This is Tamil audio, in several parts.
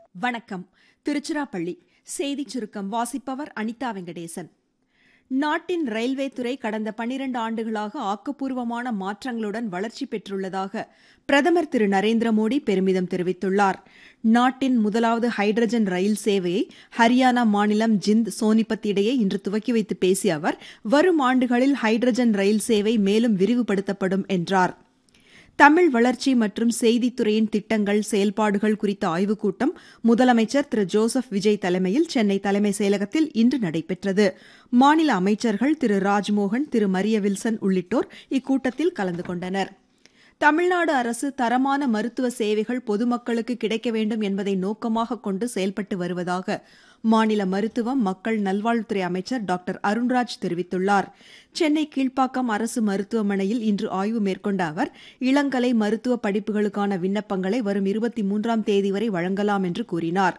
வணக்கம் திருச்சிராப்பள்ளி செய்திச் சுருக்கம் வாசிப்பவர் அனிதா வெங்கடேசன் நாட்டின் ரயில்வே துறை கடந்த பனிரண்டு ஆண்டுகளாக ஆக்கப்பூர்வமான மாற்றங்களுடன் வளர்ச்சி பெற்றுள்ளதாக பிரதமர் திரு நரேந்திர மோடி பெருமிதம் தெரிவித்துள்ளார் நாட்டின் முதலாவது ஹைட்ரஜன் ரயில் சேவையை ஹரியானா மாநிலம் ஜிந்த் சோனிபத் இடையே இன்று துவக்கி வைத்து பேசிய அவர் வரும் ஆண்டுகளில் ஹைட்ரஜன் ரயில் சேவை மேலும் விரிவுபடுத்தப்படும் என்றார் தமிழ் வளர்ச்சி மற்றும் செய்தித்துறையின் திட்டங்கள் செயல்பாடுகள் குறித்த ஆய்வுக் கூட்டம் முதலமைச்சர் திரு ஜோசப் விஜய் தலைமையில் சென்னை தலைமைச் செயலகத்தில் இன்று நடைபெற்றது மாநில அமைச்சர்கள் திரு ராஜ்மோகன் திரு மரிய வில்சன் உள்ளிட்டோர் இக்கூட்டத்தில் கலந்து கொண்டனர் தமிழ்நாடு அரசு தரமான மருத்துவ சேவைகள் பொதுமக்களுக்கு கிடைக்க வேண்டும் என்பதை நோக்கமாக கொண்டு செயல்பட்டு வருவதாக மாநில மருத்துவம் மக்கள் நல்வாழ்வுத்துறை அமைச்சர் டாக்டர் அருண்ராஜ் தெரிவித்துள்ளார் சென்னை கீழ்ப்பாக்கம் அரசு மருத்துவமனையில் இன்று ஆய்வு மேற்கொண்ட அவர் இளங்கலை மருத்துவ படிப்புகளுக்கான விண்ணப்பங்களை வரும் இருபத்தி மூன்றாம் தேதி வரை வழங்கலாம் என்று கூறினார்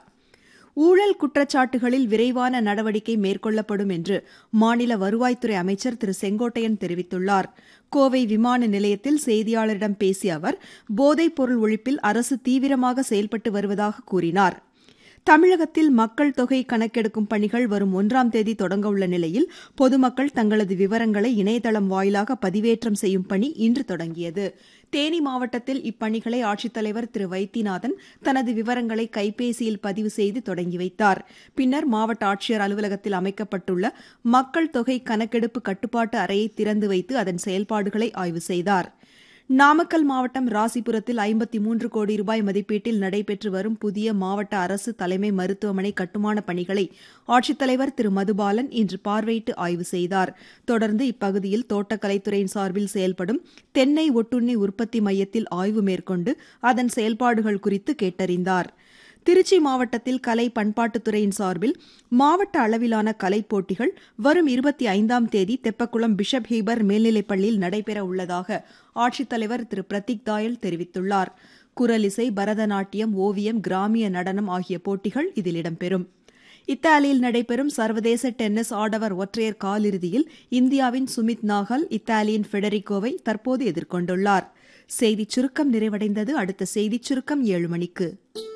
ஊழல் குற்றச்சாட்டுகளில் விரைவான நடவடிக்கை மேற்கொள்ளப்படும் என்று மாநில வருவாய்த்துறை அமைச்சர் திரு செங்கோட்டையன் தெரிவித்துள்ளார் கோவை விமான நிலையத்தில் செய்தியாளரிடம் பேசிய அவர் போதைப் பொருள் ஒழிப்பில் அரசு தீவிரமாக செயல்பட்டு வருவதாக கூறினார் தமிழகத்தில் மக்கள் தொகை கணக்கெடுக்கும் பணிகள் வரும் ஒன்றாம் தேதி தொடங்க உள்ள நிலையில் பொதுமக்கள் தங்களது விவரங்களை இணையதளம் வாயிலாக பதிவேற்றம் செய்யும் பணி இன்று தொடங்கியது தேனி மாவட்டத்தில் இப்பணிகளை ஆட்சித்தலைவர் திரு வைத்தியநாதன் தனது விவரங்களை கைபேசியில் பதிவு செய்து தொடங்கி வைத்தார் பின்னர் மாவட்ட ஆட்சியர் அலுவலகத்தில் அமைக்கப்பட்டுள்ள மக்கள் தொகை கணக்கெடுப்பு கட்டுப்பாட்டு அறையை திறந்து வைத்து அதன் செயல்பாடுகளை ஆய்வு செய்தார் நாமக்கல் மாவட்டம் ராசிபுரத்தில் ஐம்பத்தி மூன்று கோடி ரூபாய் மதிப்பீட்டில் நடைபெற்று வரும் புதிய மாவட்ட அரசு தலைமை மருத்துவமனை கட்டுமான பணிகளை ஆட்சித்தலைவர் திரு மதுபாலன் இன்று பார்வையிட்டு ஆய்வு செய்தார் தொடர்ந்து இப்பகுதியில் தோட்டக்கலைத்துறையின் சார்பில் செயல்படும் தென்னை ஒட்டுண்ணி உற்பத்தி மையத்தில் ஆய்வு மேற்கொண்டு அதன் செயல்பாடுகள் குறித்து கேட்டறிந்தார் திருச்சி மாவட்டத்தில் கலை பண்பாட்டுத்துறையின் சார்பில் மாவட்ட அளவிலான கலைப் போட்டிகள் வரும் இருபத்தி ஐந்தாம் தேதி தெப்பக்குளம் பிஷப் ஹீபர் மேல்நிலைப் பள்ளியில் நடைபெற உள்ளதாக ஆட்சித்தலைவர் திரு பிரதீக் தாயல் தெரிவித்துள்ளார் குரலிசை பரதநாட்டியம் ஓவியம் கிராமிய நடனம் ஆகிய போட்டிகள் இதில் இடம்பெறும் இத்தாலியில் நடைபெறும் சர்வதேச டென்னிஸ் ஆடவர் ஒற்றையர் காலிறுதியில் இந்தியாவின் சுமித் நாகல் இத்தாலியின் ஃபெடரிகோவை தற்போது எதிர்கொண்டுள்ளார் செய்திச் சுருக்கம் நிறைவடைந்தது அடுத்த செய்திச் சுருக்கம் ஏழு மணிக்கு